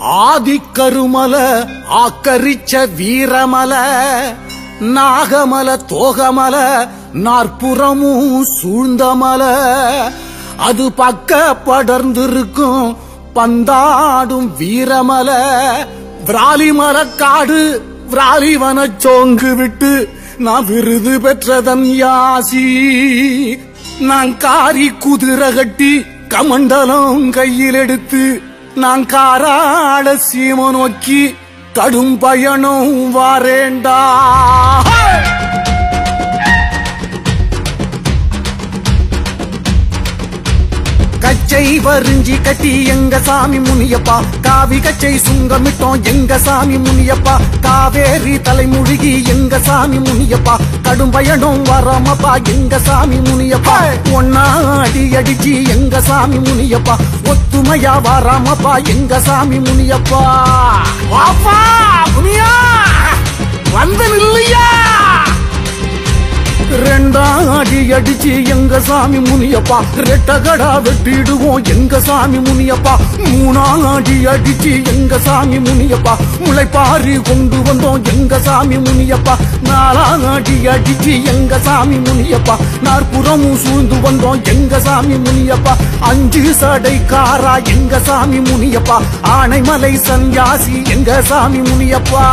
ஆதிக்கருமல ஆக்கரிச்ச வீரமல நாகமல தோகமல நாற்புறமும் சூழ்ந்தமல அது பக்க படர்ந்திருக்கும் பந்தாடும் வீரமல விராலிமல காடு விராலிவன சோங்கு விட்டு நான் விருது பெற்றதன் யாசி நான் காரி குதிரை கட்டி கமண்டலம் கையில் எடுத்து நான் காராட சீம நோக்கி கடும் பயணம் வாரேண்டா கச்சை வரிஞ்சி கட்டி எங்க சாமி முனியப்பா காவி கச்சை சுங்கமிட்டோம் எங்க சாமி முனியப்பா காவேரி தலைமுழுகி எங்க சாமி முனியப்பா கடும் பயணம் வராமப்பா எங்க சாமி முனியப்பா ஒன்னா அடி அடிச்சு எங்க சாமி முனியப்பா ஒத்துமையா வராமப்பா எங்க சாமி முனியப்பா வாப்பா முனியா வந்து நில்லையா ரெண்டாம் அடி அடிச்சு எங்க சாமி முனியப்பா ரெட்டகடா வெட்டிடுவோம் எங்க சாமி முனியப்பா மூணாம் அடி அடிச்சு எங்க சாமி முனியப்பா முளைப்பாரி கொண்டு வந்தோம் எங்க சாமி முனியப்பா நாலாம் அடி அடிச்சு எங்க சாமி முனியப்பா நாற்புறமும் சூழ்ந்து வந்தோம் எங்க சாமி முனியப்பா அஞ்சு சடை காரா எங்க சாமி முனியப்பா ஆனைமலை சன்யாசி எங்க சாமி முனியப்பா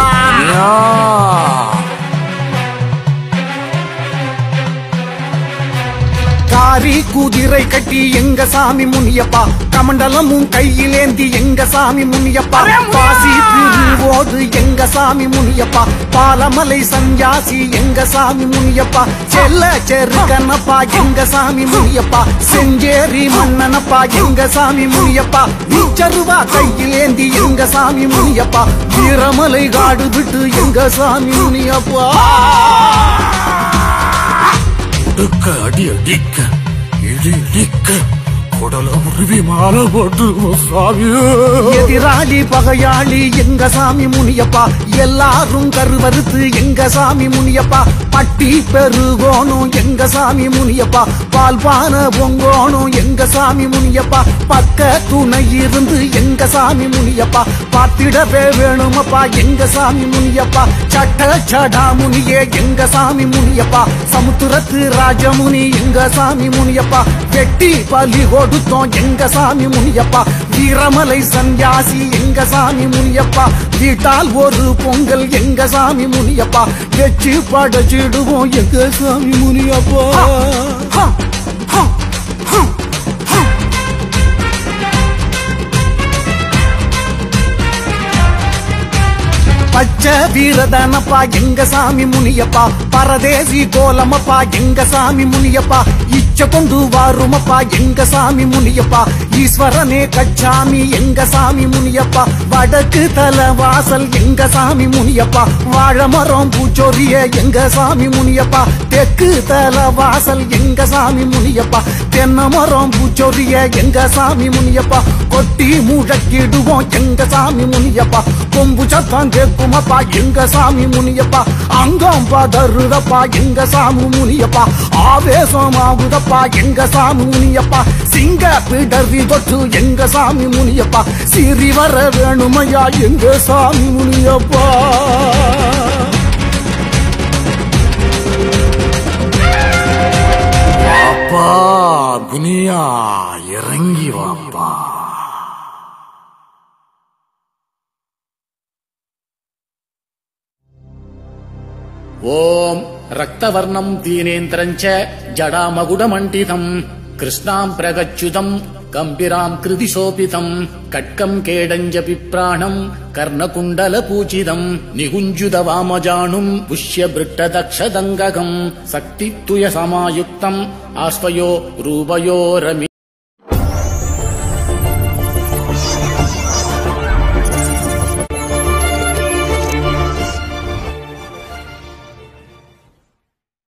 காரி குதிரை கட்டி எங்க சாமி முனியப்பா கமண்டலமும் கையிலேந்தி எங்க சாமி முனியப்பா பாசி திருவோடு எங்க சாமி முனியப்பா பாலமலை சன்யாசி எங்க சாமி முனியப்பா செல்ல செருக்கனப்பா எங்க சாமி முனியப்பா செஞ்சேரி மன்னனப்பா எங்க சாமி முனியப்பா நீச்சருவா கையிலேந்தி எங்க சாமி முனியப்பா வீரமலை காடு விட்டு எங்க சாமி முனியப்பா ஒடுக்க அடி அடிக்க இடி இடிக்க குடல உருவி மாலை போட்டு சாமி எதிராளி பகையாளி எங்க சாமி முனியப்பா எல்லாரும் கருவறுத்து எங்க சாமி முனியப்பா பட்டி பெருகோணும் எங்க சாமி முனியப்பா பால் பான பொங்கோணும் எங்க சாமி முனியப்பா பக்க துணை இருந்து எங்க சாமி முனியப்பா பார்த்திடவே வேணுமப்பா எங்க சாமி முனியப்பா சட்ட சடா முனியே எங்க சாமி முனியப்பா சமுத்திரத்து ராஜமுனி எங்க சாமி முனியப்பா வெட்டி பலி கொடுத்தோம் எங்க சாமி முனியப்பா வீரமலை சன்யாசி எங்க சாமி முனியப்பா வீட்டால் ஒரு பொங்கல் எங்க சாமி முனியப்பா வச்சு படைச்சிடுவோம் எங்க சாமி முனியப்பா பச்சை வீரதானப்பா எங்க சாமி முனியப்பா பரதேசி கோலமப்பா எங்க சாமி முனியப்பா இச்ச கொண்டு வாருமப்பா எங்க சாமி முனியப்பா ஈஸ்வரனே கச்சாமி எங்க சாமி முனியப்பா வடக்கு தல வாசல் எங்க சாமி முனியப்பா வாழை மரம் பூச்சொரிய எங்க சாமி முனியப்பா தெற்கு தல வாசல் எங்க சாமி முனியப்பா தென்னை மரம் பூச்சொரிய எங்க சாமி முனியப்பா கொட்டி முழக்கிடுவோம் எங்க சாமி முனியப்பா கொம்பு சத்தம் கேட்குமப்பா எங்க சாமி முனியப்பா அங்கம் பதறுதப்பா எங்க சாமி முனியப்பா ஆவேசம் ஆகுதப்பா எங்க சாமி முனியப்பா சிங்க பிடரி தொட்டு எங்க சாமி முனியப்பா சிறி வர வேணுமையா எங்க சாமி முனியப்பா அப்பா குனியா இறங்கி வாப்பா ஓம் ரக்தவர்ணம் தீனேந்திரஞ்ச ஜடாமகுடமண்டிதம் கிருஷ்ணாம் பிரகச்சுதம் கம்பிராம் கிருதி சோபிதம் கட்கம் கேடஞ்ச பிப்ராணம் கர்ணகுண்டல பூஜிதம் நிகுஞ்சுத வாமஜானும் புஷ்ய பிருட்டதக்ஷதங்ககம் சக்தித்துய சமாயுக்தம் ஆஸ்வயோ ரூபயோரமி